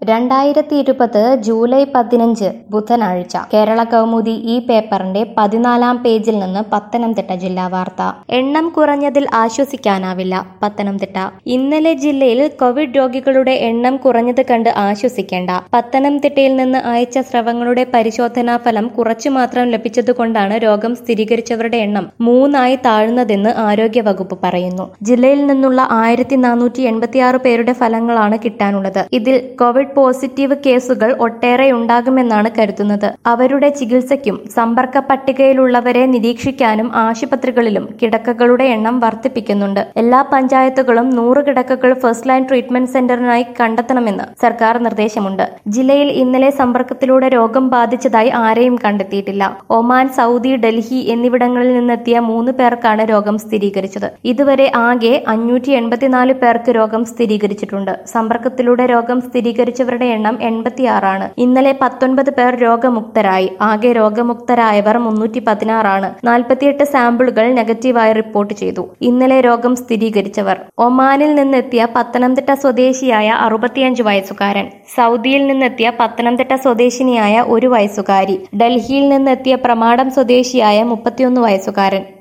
രണ്ടായിരത്തി ഇരുപത് ജൂലൈ പതിനഞ്ച് ബുധനാഴ്ച കേരള കൗമുദി ഈ പേപ്പറിന്റെ പതിനാലാം പേജിൽ നിന്ന് പത്തനംതിട്ട ജില്ലാ വാർത്ത എണ്ണം കുറഞ്ഞതിൽ ആശ്വസിക്കാനാവില്ല പത്തനംതിട്ട ഇന്നലെ ജില്ലയിൽ കോവിഡ് രോഗികളുടെ എണ്ണം കുറഞ്ഞത് കണ്ട് ആശ്വസിക്കേണ്ട പത്തനംതിട്ടയിൽ നിന്ന് അയച്ച സ്രവങ്ങളുടെ പരിശോധനാ ഫലം കുറച്ചു മാത്രം ലഭിച്ചതുകൊണ്ടാണ് രോഗം സ്ഥിരീകരിച്ചവരുടെ എണ്ണം മൂന്നായി താഴ്ന്നതെന്ന് ആരോഗ്യവകുപ്പ് പറയുന്നു ജില്ലയിൽ നിന്നുള്ള ആയിരത്തി നാനൂറ്റി എൺപത്തിയാറ് പേരുടെ ഫലങ്ങളാണ് കിട്ടാനുള്ളത് ഇതിൽ കോവിഡ് പോസിറ്റീവ് കേസുകൾ ഒട്ടേറെ ഉണ്ടാകുമെന്നാണ് കരുതുന്നത് അവരുടെ ചികിത്സയ്ക്കും സമ്പർക്ക പട്ടികയിലുള്ളവരെ നിരീക്ഷിക്കാനും ആശുപത്രികളിലും കിടക്കകളുടെ എണ്ണം വർദ്ധിപ്പിക്കുന്നുണ്ട് എല്ലാ പഞ്ചായത്തുകളും നൂറ് കിടക്കകൾ ഫസ്റ്റ് ലൈൻ ട്രീറ്റ്മെന്റ് സെന്ററിനായി കണ്ടെത്തണമെന്ന് സർക്കാർ നിർദ്ദേശമുണ്ട് ജില്ലയിൽ ഇന്നലെ സമ്പർക്കത്തിലൂടെ രോഗം ബാധിച്ചതായി ആരെയും കണ്ടെത്തിയിട്ടില്ല ഒമാൻ സൗദി ഡൽഹി എന്നിവിടങ്ങളിൽ നിന്നെത്തിയ മൂന്ന് പേർക്കാണ് രോഗം സ്ഥിരീകരിച്ചത് ഇതുവരെ ആകെ അഞ്ഞൂറ്റി എൺപത്തിനാല് പേർക്ക് രോഗം സ്ഥിരീകരിച്ചിട്ടുണ്ട് സമ്പർക്കത്തിലൂടെ രോഗം സ്ഥിരീകരിച്ചവരുടെ എണ്ണം എൺപത്തിയാറാണ് ഇന്നലെ പത്തൊൻപത് പേർ രോഗമുക്തരായി ആകെ രോഗമുക്തരായവർ മുന്നൂറ്റി പതിനാറാണ് നാൽപ്പത്തിയെട്ട് സാമ്പിളുകൾ നെഗറ്റീവായി റിപ്പോർട്ട് ചെയ്തു ഇന്നലെ രോഗം സ്ഥിരീകരിച്ചവർ ഒമാനിൽ നിന്നെത്തിയ പത്തനംതിട്ട സ്വദേശിയായ അറുപത്തിയഞ്ച് വയസ്സുകാരൻ സൗദിയിൽ നിന്നെത്തിയ പത്തനംതിട്ട സ്വദേശിനിയായ ഒരു വയസ്സുകാരി ഡൽഹിയിൽ നിന്നെത്തിയ പ്രമാടം സ്വദേശിയായ മുപ്പത്തിയൊന്ന് വയസ്സുകാരൻ